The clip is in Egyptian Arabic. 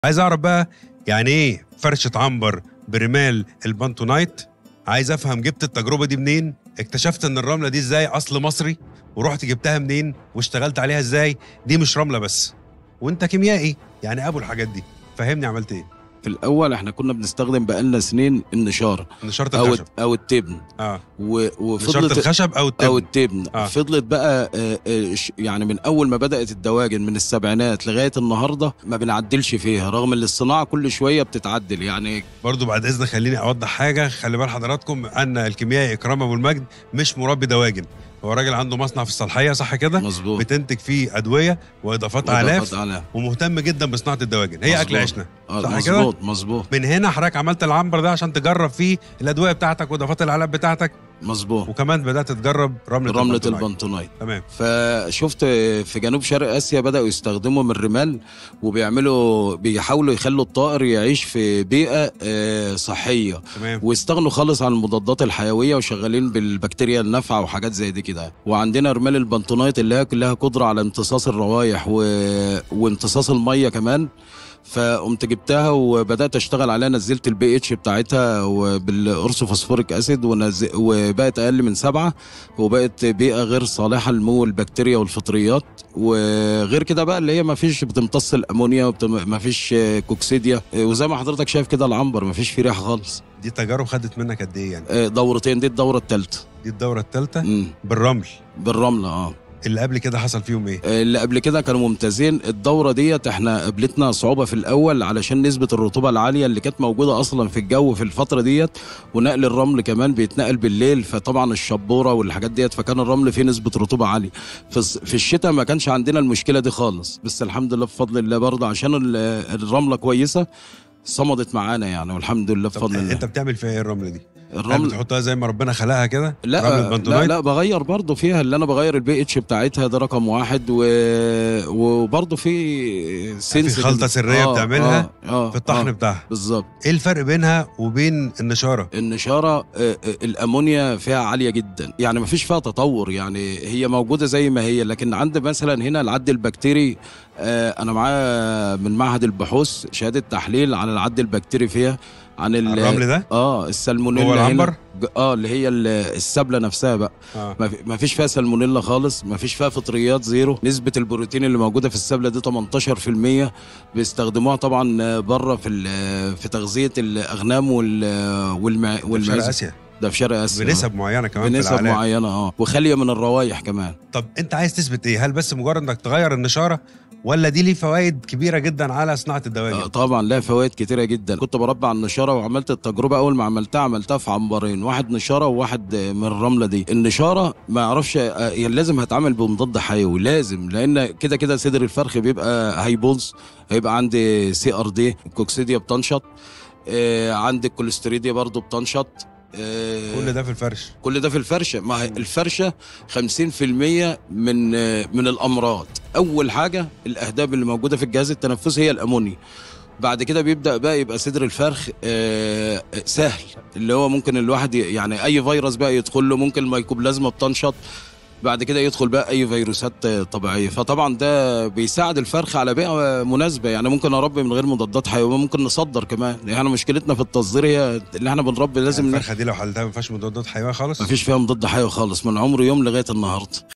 عايز اعرف بقى يعني ايه فرشه عنبر برمال البانتونايت عايز افهم جبت التجربه دي منين اكتشفت ان الرمله دي ازاي اصل مصري ورحت جبتها منين واشتغلت عليها ازاي دي مش رمله بس وانت كيميائي يعني ابو الحاجات دي فهمني عملت ايه في الاول احنا كنا بنستخدم بقالنا سنين النشاره نشاره او الخشب او التبن اه و- نشاره وفضلت الخشب او او التبن التبن آه. فضلت بقى آه، آه، ش- يعني من اول ما بدات الدواجن من السبعينات لغايه النهارده ما بنعدلش فيها رغم ان الصناعه كل شويه بتتعدل يعني برضو بعد اذن خليني اوضح حاجه خلي بال حضراتكم ان الكيميائي اكرام ابو المجد مش مربي دواجن هو راجل عنده مصنع في الصالحيه صح كده مظبوط بتنتج فيه ادويه واضافات وإضافات اعلاف على ومهتم جدا بصناعه الدواجن هي اكل مظبوط. عيشنا آه، صح كده؟ مظبوط مظبوط من هنا حضرتك عملت العنبر ده عشان تجرب فيه الادويه بتاعتك واضافات الاعلاف بتاعتك مظبوط وكمان بدات تجرب رمله رمله البنتونايت. البنتونايت تمام فشفت في جنوب شرق اسيا بداوا يستخدموا من الرمال وبيعملوا بيحاولوا يخلوا الطائر يعيش في بيئه آه، صحيه تمام واستغنوا خالص عن المضادات الحيويه وشغالين بالبكتيريا النافعه وحاجات زي دي كده وعندنا رمال البنتونايت اللي هي كلها قدره على امتصاص الروائح و... وامتصاص الميه كمان فقمت جبتها وبدات اشتغل عليها نزلت البي اتش بتاعتها بالقرص فوسفوريك اسيد ونز... وبقت اقل من سبعة وبقت بيئه غير صالحه لنمو البكتيريا والفطريات وغير كده بقى اللي هي ما فيش بتمتص الامونيا ما فيش كوكسيديا وزي ما حضرتك شايف كده العنبر ما فيش فيه ريحه خالص دي تجارب خدت منك قد ايه يعني آه، دورتين دي الدوره الثالثه دي الدوره الثالثه بالرمل بالرمله اه اللي قبل كده حصل فيهم ايه آه، اللي قبل كده كانوا ممتازين الدوره ديت احنا قابلتنا صعوبه في الاول علشان نسبه الرطوبه العاليه اللي كانت موجوده اصلا في الجو في الفتره ديت ونقل الرمل كمان بيتنقل بالليل فطبعا الشبوره والحاجات ديت فكان الرمل فيه نسبه رطوبه عاليه في الص- في الشتاء ما كانش عندنا المشكله دي خالص بس الحمد لله بفضل الله برضه عشان ال- الرمله كويسه صمدت معانا يعني والحمد لله طب بفضل الله انت بتعمل فيها ايه الرمله دي هل الرمل بتحطها زي ما ربنا خلقها كده لا رمله لا بنتونايت لا بغير برضه فيها اللي انا بغير البي اتش بتاعتها ده رقم واحد و... وبرضه في سنس في خلطة سرية بتعملها آه آه في الطحن آه بتاعها بالظبط ايه الفرق بينها وبين النشاره النشاره آه، آه، الامونيا فيها عاليه جدا يعني ما فيش فيها تطور يعني هي موجوده زي ما هي لكن عند مثلا هنا العد البكتيري آه، انا معايا من معهد البحوث شهاده تحليل عن العد البكتيري فيها عن ال- الرمل ده اه السالمونيلا هو هنا. العنبر ج- اه اللي هي ال- السبله نفسها بقى اه ما في- ما فيش فيها سالمونيلا خالص ما فيش فيها فطريات زيرو نسبة البروتين اللي موجودة في السبلة دي 18% بيستخدموها طبعا بره في ال- في تغذية الأغنام وال والمع في شرق والمعز اسيا ده في شرق آسيا بنسب معينه كمان في بنسب العلاج معينة اه وخالية من الروايح كمان طب انت عايز تثبت ايه هل بس مجرد انك تغير النشاره ولا دي ليه فوائد كبيره جدا على صناعه الدواجن آه طبعا لها فوائد كتيرة جدا كنت بربي على النشارة وعملت التجربة أول ما عملتها عملتها في عنبرين واحد نشارة وواحد من الرملة دي النشارة ما أعرفش آه، يعني لازم هتعمل بمضاد حيوي لازم لأن كده كده صدر الفرخ بيبقى هيبوظ هيبقى عندي سي ار دي الكوكسيديا بتنشط آه عندي الكوليستريديا برضو بتنشط آه كل ده في الفرش كل ده في الفرشه ما هي الفرشه 50% من من الامراض اول حاجه الاهداب اللي موجوده في الجهاز التنفسي هي الامونيا بعد كده بيبدا بقى يبقى صدر الفرخ آه، سهل اللي هو ممكن الواحد ي- يعني اي فيروس بقى يدخل له ممكن الميكوبلازما بتنشط بعد كده يدخل بقى اي فيروسات آه، طبيعيه فطبعا ده بيساعد الفرخ على بيئه مناسبه يعني ممكن اربي من غير مضادات حيويه ممكن نصدر كمان يعني احنا مشكلتنا في التصدير هي اللي احنا بنربي لازم الفرخه دي لو حلتها ما فيهاش مضادات حيويه خالص ما فيش فيها مضاد حيوي خالص من عمر يوم لغايه النهارده